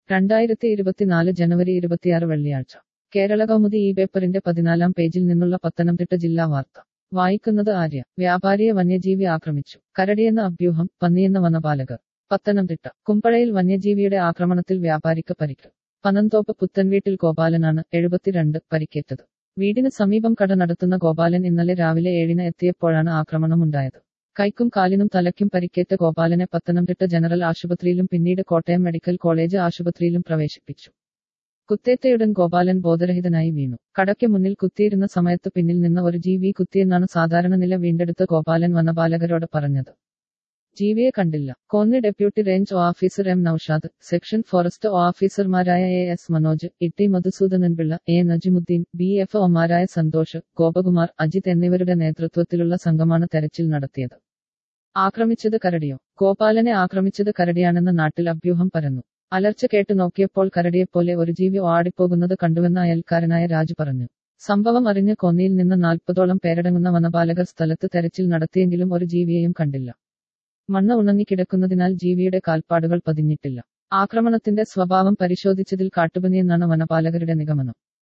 രണ്ടായിരത്തി ഇരുപത്തിനാല് ജനുവരി ഇരുപത്തിയാറ് വെള്ളിയാഴ്ച കേരള കൗമുദി ഈ പേപ്പറിന്റെ പതിനാലാം പേജിൽ നിന്നുള്ള പത്തനംതിട്ട ജില്ലാ വാർത്ത വായിക്കുന്നത് ആര്യ വ്യാപാരിയെ വന്യജീവി ആക്രമിച്ചു കരടിയെന്ന അഭ്യൂഹം പന്നിയെന്ന വനപാലകർ പത്തനംതിട്ട കുമ്പഴയിൽ വന്യജീവിയുടെ ആക്രമണത്തിൽ വ്യാപാരിക്ക് പരിക്ക് പനന്തോപ്പ് പുത്തൻവീട്ടിൽ ഗോപാലനാണ് എഴുപത്തിരണ്ട് പരിക്കേറ്റത് വീടിന് സമീപം കട നടത്തുന്ന ഗോപാലൻ ഇന്നലെ രാവിലെ ഏഴിന് എത്തിയപ്പോഴാണ് ആക്രമണമുണ്ടായത് കൈക്കും കാലിനും തലയ്ക്കും പരിക്കേറ്റ ഗോപാലനെ പത്തനംതിട്ട ജനറൽ ആശുപത്രിയിലും പിന്നീട് കോട്ടയം മെഡിക്കൽ കോളേജ് ആശുപത്രിയിലും പ്രവേശിപ്പിച്ചു കുത്തേറ്റയുടൻ ഗോപാലൻ ബോധരഹിതനായി വീണു കടയ്ക്ക് മുന്നിൽ കുത്തിയിരുന്ന സമയത്ത് പിന്നിൽ നിന്ന് ഒരു ജീവി കുത്തിയെന്നാണ് സാധാരണ നില വീണ്ടെടുത്ത ഗോപാലൻ വനപാലകരോട് പറഞ്ഞത് ജീവിയെ കണ്ടില്ല Konni deputy range officer M Noushad section forest ഓഫീസർമാരായ A S Manoj Itty Madhusoodananpillai A Najimudheen B F ഒമാരായ സന്തോഷ് ഗോപകുമാർ അജിത് എന്നിവരുടെ നേതൃത്വത്തിലുള്ള സംഘമാണ് തെരച്ചിൽ നടത്തിയത് ആക്രമിച്ചത് കരടിയോ ഗോപാലനെ ആക്രമിച്ചത് കരടിയാണെന്ന് നാട്ടിൽ അഭ്യൂഹം പരന്നു അലർച്ച കേട്ട് നോക്കിയപ്പോൾ കരടിയെപ്പോലെ ഒരു ജീവി ഓടിപ്പോകുന്നത് കണ്ടുവെന്ന് അയൽക്കാരനായ രാജു പറഞ്ഞു സംഭവം അറിഞ്ഞ് കൊന്നിയിൽ നിന്ന് നാൽപ്പതോളം പേരടങ്ങുന്ന വനപാലകർ സ്ഥലത്ത് തെരച്ചിൽ നടത്തിയെങ്കിലും ഒരു ജീവിയെയും കണ്ടില്ല മണ്ണ് ഉണങ്ങിക്കിടക്കുന്നതിനാൽ ജീവിയുടെ കാൽപ്പാടുകൾ പതിഞ്ഞിട്ടില്ല ആക്രമണത്തിന്റെ സ്വഭാവം പരിശോധിച്ചതിൽ കാട്ടുപന്നിയെന്നാണ് വനപാലകരുടെ നിഗമനം